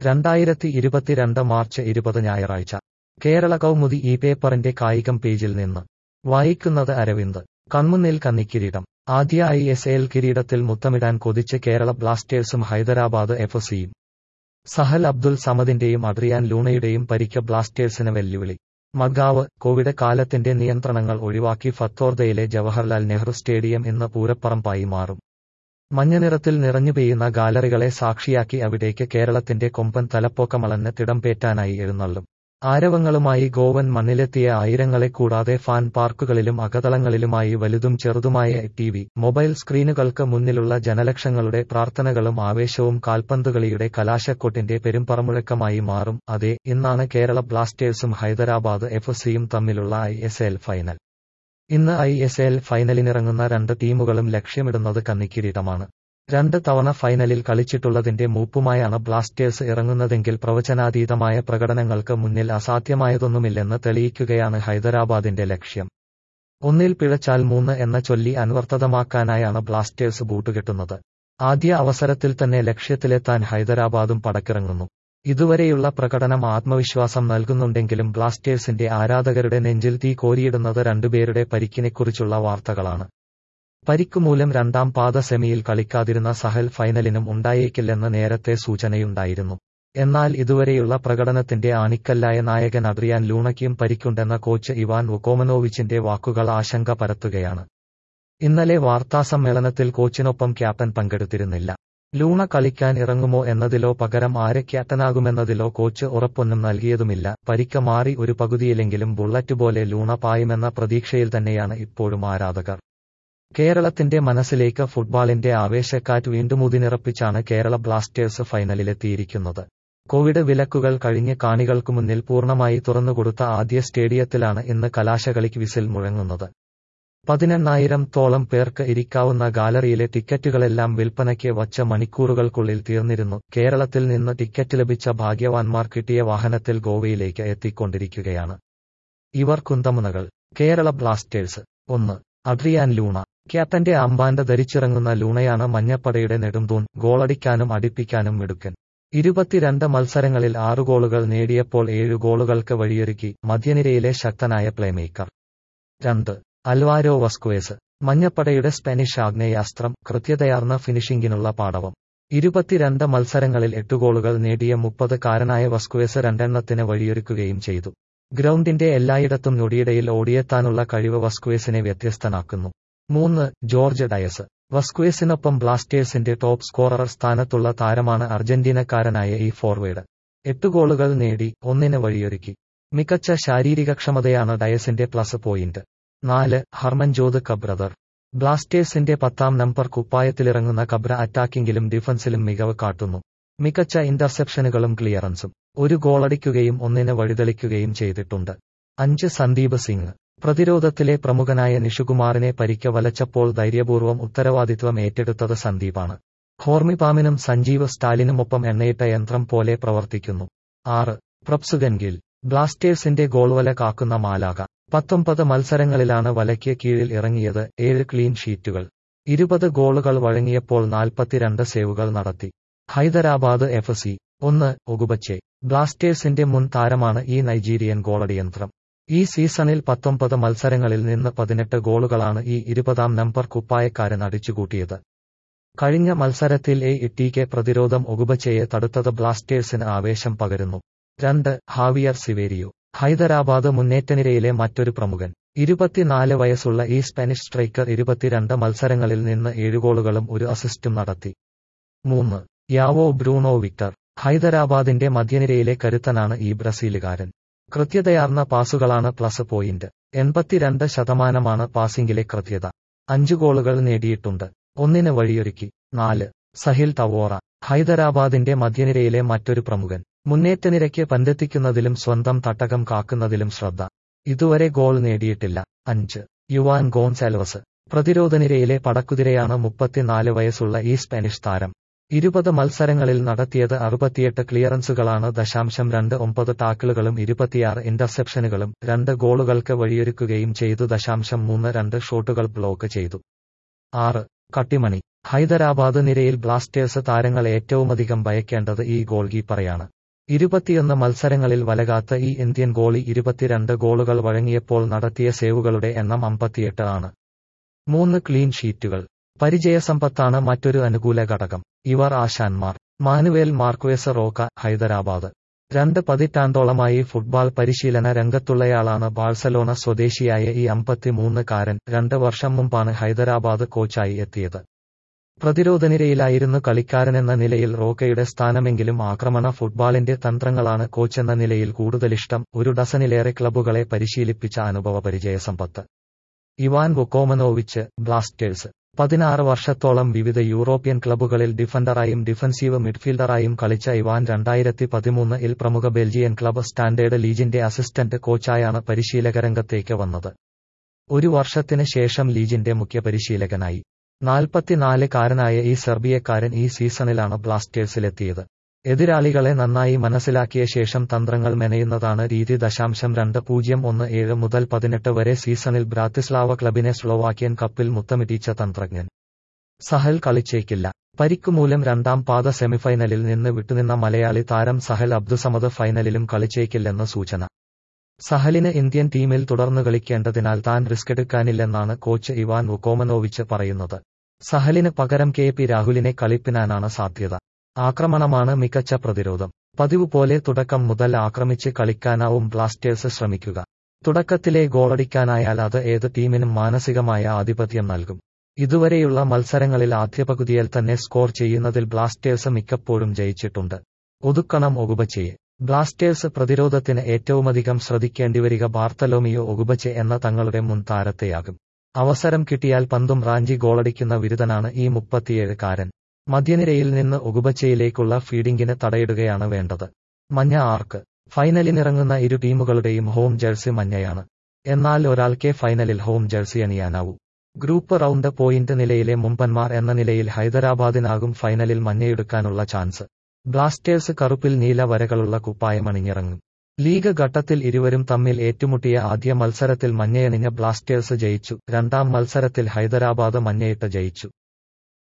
രണ്ടായിരത്തി ഇരുപത്തിരണ്ട് മാർച്ച് ഇരുപത് ഞായറാഴ്ച കേരള കൗമുദി ഈ പേപ്പറിന്റെ കായികം പേജിൽ നിന്ന് വായിക്കുന്നത് അരവിന്ദ് കൺമുന്നിൽ കന്നിക്കിരീടം ആദ്യ ഐ എസ് എൽ കിരീടത്തിൽ മുത്തമിടാൻ കൊതിച്ച് കേരള ബ്ലാസ്റ്റേഴ്സും ഹൈദരാബാദ് എഫ് സിയും സഹൽ അബ്ദുൽ സമദിന്റെയും അഡ്രിയാൻ ലൂണയുടെയും പരിക്ക് ബ്ലാസ്റ്റേഴ്സിന് വെല്ലുവിളി മഡ്ഗാവ് കോവിഡ് കാലത്തിന്റെ നിയന്ത്രണങ്ങൾ ഒഴിവാക്കി ഫത്തോർദയിലെ ജവഹർലാൽ നെഹ്റു സ്റ്റേഡിയം ഇന്ന് പൂരപ്പറമ്പായി മാറും മഞ്ഞനിറത്തിൽ നിറഞ്ഞു പെയ്യുന്ന ഗാലറികളെ സാക്ഷിയാക്കി അവിടേക്ക് കേരളത്തിന്റെ കൊമ്പൻ തലപ്പോക്കമളന്ന് തിടംപേറ്റാനായി എഴുന്നള്ളും ആരവങ്ങളുമായി ഗോവൻ മണ്ണിലെത്തിയ ആയിരങ്ങളെ കൂടാതെ ഫാൻ പാർക്കുകളിലും അകതളങ്ങളിലുമായി വലുതും ചെറുതുമായ ടി വി മൊബൈൽ സ്ക്രീനുകൾക്ക് മുന്നിലുള്ള ജനലക്ഷങ്ങളുടെ പ്രാർത്ഥനകളും ആവേശവും കാൽപന്തുകളിയുടെ കലാശക്കൊട്ടിന്റെ പെരുമ്പറമുഴക്കമായി മാറും അതെ ഇന്നാണ് കേരള ബ്ലാസ്റ്റേഴ്സും ഹൈദരാബാദ് എഫ് സിയും തമ്മിലുള്ള ഐ എസ് എൽ ഫൈനൽ ഇന്ന് ഐ എസ് എൽ ഫൈനലിനിറങ്ങുന്ന രണ്ട് ടീമുകളും ലക്ഷ്യമിടുന്നത് കന്നിക്കിരീടമാണ് രണ്ട് തവണ ഫൈനലിൽ കളിച്ചിട്ടുള്ളതിന്റെ മൂപ്പുമായാണ് ബ്ലാസ്റ്റേഴ്സ് ഇറങ്ങുന്നതെങ്കിൽ പ്രവചനാതീതമായ പ്രകടനങ്ങൾക്ക് മുന്നിൽ അസാധ്യമായതൊന്നുമില്ലെന്ന് തെളിയിക്കുകയാണ് ഹൈദരാബാദിന്റെ ലക്ഷ്യം ഒന്നിൽ പിഴച്ചാൽ മൂന്ന് എന്ന ചൊല്ലി അൻവർത്ഥതമാക്കാനായാണ് ബ്ലാസ്റ്റേഴ്സ് ബൂട്ടുകെട്ടുന്നത് ആദ്യ അവസരത്തിൽ തന്നെ ലക്ഷ്യത്തിലെത്താൻ ഹൈദരാബാദും പടക്കിറങ്ങുന്നു ഇതുവരെയുള്ള പ്രകടനം ആത്മവിശ്വാസം നൽകുന്നുണ്ടെങ്കിലും ബ്ലാസ്റ്റേഴ്സിന്റെ ആരാധകരുടെ നെഞ്ചിൽ തീ കോരിയിടുന്നത് രണ്ടുപേരുടെ പരിക്കിനെക്കുറിച്ചുള്ള വാർത്തകളാണ് പരിക്കുമൂലം രണ്ടാം പാദ സെമിയിൽ കളിക്കാതിരുന്ന സഹൽ ഫൈനലിനും ഉണ്ടായേക്കില്ലെന്ന് നേരത്തെ സൂചനയുണ്ടായിരുന്നു എന്നാൽ ഇതുവരെയുള്ള പ്രകടനത്തിന്റെ ആണിക്കല്ലായ നായകൻ അഡ്രിയാൻ ലൂണയ്ക്കും പരിക്കുണ്ടെന്ന കോച്ച് ഇവാൻ വുക്കോമനോവിച്ചിന്റെ വാക്കുകൾ ആശങ്ക പരത്തുകയാണ് ഇന്നലെ വാർത്താസമ്മേളനത്തിൽ കോച്ചിനൊപ്പം ക്യാപ്റ്റൻ പങ്കെടുത്തിരുന്നില്ല ലൂണ കളിക്കാൻ ഇറങ്ങുമോ എന്നതിലോ പകരം ആരെ ക്യാപ്റ്റനാകുമെന്നതിലോ കോച്ച് ഉറപ്പൊന്നും നൽകിയതുമില്ല പരിക്ക് മാറി ഒരു പകുതിയിലെങ്കിലും ബുള്ളറ്റ് പോലെ ലൂണ പായുമെന്ന പ്രതീക്ഷയിൽ തന്നെയാണ് ഇപ്പോഴും ആരാധകർ കേരളത്തിന്റെ മനസ്സിലേക്ക് ഫുട്ബോളിന്റെ ആവേശക്കാറ്റ് വീണ്ടും ഉതിനിറപ്പിച്ചാണ് കേരള ബ്ലാസ്റ്റേഴ്സ് ഫൈനലിലെത്തിയിരിക്കുന്നത് കോവിഡ് വിലക്കുകൾ കഴിഞ്ഞ് കാണികൾക്കു മുന്നിൽ പൂർണ്ണമായി തുറന്നുകൊടുത്ത ആദ്യ സ്റ്റേഡിയത്തിലാണ് ഇന്ന് കലാശകളിക്ക് വിസിൽ മുഴങ്ങുന്നത് പതിനെണ്ണായിരം തോളം പേർക്ക് ഇരിക്കാവുന്ന ഗാലറിയിലെ ടിക്കറ്റുകളെല്ലാം വിൽപ്പനയ്ക്ക് വച്ച മണിക്കൂറുകൾക്കുള്ളിൽ തീർന്നിരുന്നു കേരളത്തിൽ നിന്ന് ടിക്കറ്റ് ലഭിച്ച ഭാഗ്യവാൻമാർ കിട്ടിയ വാഹനത്തിൽ ഗോവയിലേക്ക് എത്തിക്കൊണ്ടിരിക്കുകയാണ് ഇവർ കുന്തമുനകൾ കേരള ബ്ലാസ്റ്റേഴ്സ് ഒന്ന് അഡ്രിയാൻ ലൂണ ക്യാപ്റ്റന്റെ അമ്പാന്റെ ധരിച്ചിറങ്ങുന്ന ലൂണയാണ് മഞ്ഞപ്പടയുടെ നെടുംതൂൺ ഗോളടിക്കാനും അടിപ്പിക്കാനും മിടുക്കൻ ഇരുപത്തിരണ്ട് മത്സരങ്ങളിൽ ആറ് ഗോളുകൾ നേടിയപ്പോൾ ഏഴ് ഗോളുകൾക്ക് വഴിയൊരുക്കി മധ്യനിരയിലെ ശക്തനായ പ്ലേമേക്കർ രണ്ട് അൽവാരോ വസ്കുവേസ് മഞ്ഞപ്പടയുടെ സ്പാനിഷ് ആഗ്നേയാസ്ത്രം കൃത്യതയാർന്ന ഫിനിഷിംഗിനുള്ള പാടവം ഇരുപത്തിരണ്ട് മത്സരങ്ങളിൽ എട്ട് ഗോളുകൾ നേടിയ മുപ്പത് കാരനായ വസ്കുവേസ് രണ്ടെണ്ണത്തിന് വഴിയൊരുക്കുകയും ചെയ്തു ഗ്രൗണ്ടിന്റെ എല്ലായിടത്തും നൊടിയിടയിൽ ഓടിയെത്താനുള്ള കഴിവ് വസ്കുവേസിനെ വ്യത്യസ്തനാക്കുന്നു മൂന്ന് ജോർജ് ഡയസ് വസ്കുവേസിനൊപ്പം ബ്ലാസ്റ്റേഴ്സിന്റെ ടോപ്പ് സ്കോറർ സ്ഥാനത്തുള്ള താരമാണ് അർജന്റീനക്കാരനായ ഈ ഫോർവേഡ് എട്ട് ഗോളുകൾ നേടി ഒന്നിന് വഴിയൊരുക്കി മികച്ച ശാരീരികക്ഷമതയാണ് ഡയസിന്റെ പ്ലസ് പോയിന്റ് നാല് ഹർമൻജോത് കബ്രദർ ബ്ലാസ്റ്റേഴ്സിന്റെ പത്താം നമ്പർ കുപ്പായത്തിലിറങ്ങുന്ന കബ്ര അറ്റാക്കിംഗിലും ഡിഫൻസിലും മികവ് കാട്ടുന്നു മികച്ച ഇന്റർസെപ്ഷനുകളും ക്ലിയറൻസും ഒരു ഗോളടിക്കുകയും ഒന്നിന് വഴിതെളിക്കുകയും ചെയ്തിട്ടുണ്ട് അഞ്ച് സന്ദീപ് സിംഗ് പ്രതിരോധത്തിലെ പ്രമുഖനായ നിഷുകുമാറിനെ പരിക്ക് വലച്ചപ്പോൾ ധൈര്യപൂർവ്വം ഉത്തരവാദിത്വം ഏറ്റെടുത്തത് സന്ദീപാണ് ഹോർമിപാമിനും സഞ്ജീവ് സ്റ്റാലിനുമൊപ്പം എണ്ണയിട്ട യന്ത്രം പോലെ പ്രവർത്തിക്കുന്നു ആറ് പ്രപ്സുഗൻ ഗിൽ ബ്ലാസ്റ്റേഴ്സിന്റെ ഗോൾവല കാക്കുന്ന മാലാക പത്തൊമ്പത് മത്സരങ്ങളിലാണ് വലയ്ക്ക് കീഴിൽ ഇറങ്ങിയത് ഏഴ് ക്ലീൻ ഷീറ്റുകൾ ഇരുപത് ഗോളുകൾ വഴങ്ങിയപ്പോൾ നാൽപ്പത്തിരണ്ട് സേവുകൾ നടത്തി ഹൈദരാബാദ് എഫ് സി ഒന്ന് ഒഗുബച്ചെ ബ്ലാസ്റ്റേഴ്സിന്റെ മുൻ താരമാണ് ഈ നൈജീരിയൻ ഗോളടിയന്ത്രം ഈ സീസണിൽ പത്തൊമ്പത് മത്സരങ്ങളിൽ നിന്ന് പതിനെട്ട് ഗോളുകളാണ് ഈ ഇരുപതാം നമ്പർ കുപ്പായക്കാരൻ അടിച്ചുകൂട്ടിയത് കഴിഞ്ഞ മത്സരത്തിൽ എ ഇട്ടിക്ക് പ്രതിരോധം ഒഗുബച്ചയെ തടുത്തത് ബ്ലാസ്റ്റേഴ്സിന് ആവേശം പകരുന്നു രണ്ട് ഹാവിയർ സിവേരിയോ ഹൈദരാബാദ് മുന്നേറ്റനിരയിലെ മറ്റൊരു പ്രമുഖൻ ഇരുപത്തിനാല് വയസ്സുള്ള ഈ സ്പാനിഷ് സ്ട്രൈക്കർ ഇരുപത്തിരണ്ട് മത്സരങ്ങളിൽ നിന്ന് ഏഴ് ഗോളുകളും ഒരു അസിസ്റ്റും നടത്തി മൂന്ന് യാവോ ബ്രൂണോ വിക്ടർ ഹൈദരാബാദിന്റെ മധ്യനിരയിലെ കരുത്തനാണ് ഈ ബ്രസീലുകാരൻ കൃത്യതയാർന്ന പാസുകളാണ് പ്ലസ് പോയിന്റ് എൺപത്തിരണ്ട് ശതമാനമാണ് പാസിംഗിലെ കൃത്യത അഞ്ചു ഗോളുകൾ നേടിയിട്ടുണ്ട് ഒന്നിന് വഴിയൊരുക്കി നാല് സഹിൽ ടവോറ ഹൈദരാബാദിന്റെ മധ്യനിരയിലെ മറ്റൊരു പ്രമുഖൻ മുന്നേറ്റനിരയ്ക്ക് പന്തെത്തിക്കുന്നതിലും സ്വന്തം തട്ടകം കാക്കുന്നതിലും ശ്രദ്ധ ഇതുവരെ ഗോൾ നേടിയിട്ടില്ല അഞ്ച് യുവാൻ ഗോൺസാൽവസ് പ്രതിരോധനിരയിലെ പടക്കുതിരയാണ് മുപ്പത്തിനാല് വയസ്സുള്ള ഈ സ്പാനിഷ് താരം ഇരുപത് മത്സരങ്ങളിൽ നടത്തിയത് അറുപത്തിയെട്ട് ക്ലിയറൻസുകളാണ് ദശാംശം രണ്ട് ഒമ്പത് ടാക്കിളുകളും ഇരുപത്തിയാറ് ഇന്റർസെപ്ഷനുകളും രണ്ട് ഗോളുകൾക്ക് വഴിയൊരുക്കുകയും ചെയ്തു ദശാംശം മൂന്ന് രണ്ട് ഷോട്ടുകൾ ബ്ലോക്ക് ചെയ്തു ആറ് കട്ടിമണി ഹൈദരാബാദ് നിരയിൽ ബ്ലാസ്റ്റേഴ്സ് താരങ്ങൾ ഏറ്റവുമധികം ഭയക്കേണ്ടത് ഈ ഗോൾ കീപ്പറെയാണ് ഇരുപത്തിയൊന്ന് മത്സരങ്ങളിൽ വലകാത്ത ഈ ഇന്ത്യൻ ഗോളി ഇരുപത്തിരണ്ട് ഗോളുകൾ വഴങ്ങിയപ്പോൾ നടത്തിയ സേവുകളുടെ എണ്ണം അമ്പത്തിയെട്ട് ആണ് മൂന്ന് ക്ലീൻ ഷീറ്റുകൾ പരിചയസമ്പത്താണ് മറ്റൊരു അനുകൂല ഘടകം ഇവർ ആശാന്മാർ മാനുവേൽ മാർക്വേസ് റോക്ക ഹൈദരാബാദ് രണ്ട് പതിറ്റാണ്ടോളമായി ഫുട്ബോൾ പരിശീലന രംഗത്തുള്ളയാളാണ് ബാഴ്സലോണ സ്വദേശിയായ ഈ അമ്പത്തിമൂന്ന് കാരൻ രണ്ട് വർഷം മുമ്പാണ് ഹൈദരാബാദ് കോച്ചായി എത്തിയത് പ്രതിരോധനിരയിലായിരുന്നു കളിക്കാരനെന്ന നിലയിൽ റോക്കയുടെ സ്ഥാനമെങ്കിലും ആക്രമണ ഫുട്ബോളിന്റെ തന്ത്രങ്ങളാണ് കോച്ചെന്ന നിലയിൽ കൂടുതലിഷ്ടം ഒരു ഡസനിലേറെ ക്ലബ്ബുകളെ പരിശീലിപ്പിച്ച അനുഭവ പരിചയസമ്പത്ത് ഇവാൻ വുക്കോമനോവിച്ച് ബ്ലാസ്റ്റേഴ്സ് പതിനാറ് വർഷത്തോളം വിവിധ യൂറോപ്യൻ ക്ലബ്ബുകളിൽ ഡിഫൻഡറായും ഡിഫൻസീവ് മിഡ്ഫീൽഡറായും കളിച്ച ഇവാൻ രണ്ടായിരത്തി പതിമൂന്ന് ഇൽ പ്രമുഖ ബെൽജിയൻ ക്ലബ്ബ് സ്റ്റാൻഡേർഡ് ലീജിന്റെ അസിസ്റ്റന്റ് കോച്ചായാണ് പരിശീലകരംഗത്തേക്ക് വന്നത് ഒരു വർഷത്തിന് ശേഷം ലീജിന്റെ മുഖ്യ പരിശീലകനായി നാൽപ്പത്തിനാല് കാരനായ ഈ സെർബിയക്കാരൻ ഈ സീസണിലാണ് ബ്ലാസ്റ്റേഴ്സിലെത്തിയത് എതിരാളികളെ നന്നായി മനസ്സിലാക്കിയ ശേഷം തന്ത്രങ്ങൾ മെനയുന്നതാണ് രീതി ദശാംശം രണ്ട് പൂജ്യം ഒന്ന് ഏഴ് മുതൽ പതിനെട്ട് വരെ സീസണിൽ ബ്രാത്തിസ്ലാവ ക്ലബിനെ സ്ലോവാക്യൻ കപ്പിൽ മുത്തമിട്ടിച്ച തന്ത്രജ്ഞൻ സഹൽ കളിച്ചേക്കില്ല പരിക്കുമൂലം രണ്ടാം പാദ സെമിഫൈനലിൽ നിന്ന് വിട്ടുനിന്ന മലയാളി താരം സഹൽ അബ്ദുസമദ് ഫൈനലിലും കളിച്ചേക്കില്ലെന്ന് സൂചന സഹലിന് ഇന്ത്യൻ ടീമിൽ തുടർന്നു കളിക്കേണ്ടതിനാൽ താൻ റിസ്കെടുക്കാനില്ലെന്നാണ് കോച്ച് ഇവാൻ വുക്കോമനോവിച്ച് പറയുന്നത് സഹലിന് പകരം കെ പി രാഹുലിനെ കളിപ്പിനാനാണ് സാധ്യത ആക്രമണമാണ് മികച്ച പ്രതിരോധം പതിവ് പോലെ തുടക്കം മുതൽ ആക്രമിച്ച് കളിക്കാനാവും ബ്ലാസ്റ്റേഴ്സ് ശ്രമിക്കുക തുടക്കത്തിലെ ഗോളടിക്കാനായാൽ അത് ഏത് ടീമിനും മാനസികമായ ആധിപത്യം നൽകും ഇതുവരെയുള്ള മത്സരങ്ങളിൽ ആദ്യ പകുതിയിൽ തന്നെ സ്കോർ ചെയ്യുന്നതിൽ ബ്ലാസ്റ്റേഴ്സ് മിക്കപ്പോഴും ജയിച്ചിട്ടുണ്ട് ഒതുക്കണം ഒകുബച്ചയെ ബ്ലാസ്റ്റേഴ്സ് പ്രതിരോധത്തിന് ഏറ്റവുമധികം ശ്രദ്ധിക്കേണ്ടിവരിക ബാർത്തലോമിയോ ഒകുബച്ചെ എന്ന തങ്ങളുടെ മുൻ താരത്തെയാകും അവസരം കിട്ടിയാൽ പന്തും റാഞ്ചി ഗോളടിക്കുന്ന വിരുദ്ധനാണ് ഈ മുപ്പത്തിയേഴ് കാരൻ മധ്യനിരയിൽ നിന്ന് ഒകുബച്ചയിലേക്കുള്ള ഫീഡിംഗിന് തടയിടുകയാണ് വേണ്ടത് മഞ്ഞ ആർക്ക് ഫൈനലിനിറങ്ങുന്ന ഇരു ടീമുകളുടെയും ഹോം ജേഴ്സി മഞ്ഞയാണ് എന്നാൽ ഒരാൾക്കേ ഫൈനലിൽ ഹോം ജേഴ്സി അണിയാനാവൂ ഗ്രൂപ്പ് റൗണ്ട് പോയിന്റ് നിലയിലെ മുമ്പന്മാർ എന്ന നിലയിൽ ഹൈദരാബാദിനാകും ഫൈനലിൽ മഞ്ഞയെടുക്കാനുള്ള ചാൻസ് ബ്ലാസ്റ്റേഴ്സ് കറുപ്പിൽ നീല വരകളുള്ള കുപ്പായമണിഞ്ഞിറങ്ങും ലീഗ് ഘട്ടത്തിൽ ഇരുവരും തമ്മിൽ ഏറ്റുമുട്ടിയ ആദ്യ മത്സരത്തിൽ മഞ്ഞയണിഞ്ഞ ബ്ലാസ്റ്റേഴ്സ് ജയിച്ചു രണ്ടാം മത്സരത്തിൽ ഹൈദരാബാദ് മഞ്ഞയിട്ട് ജയിച്ചു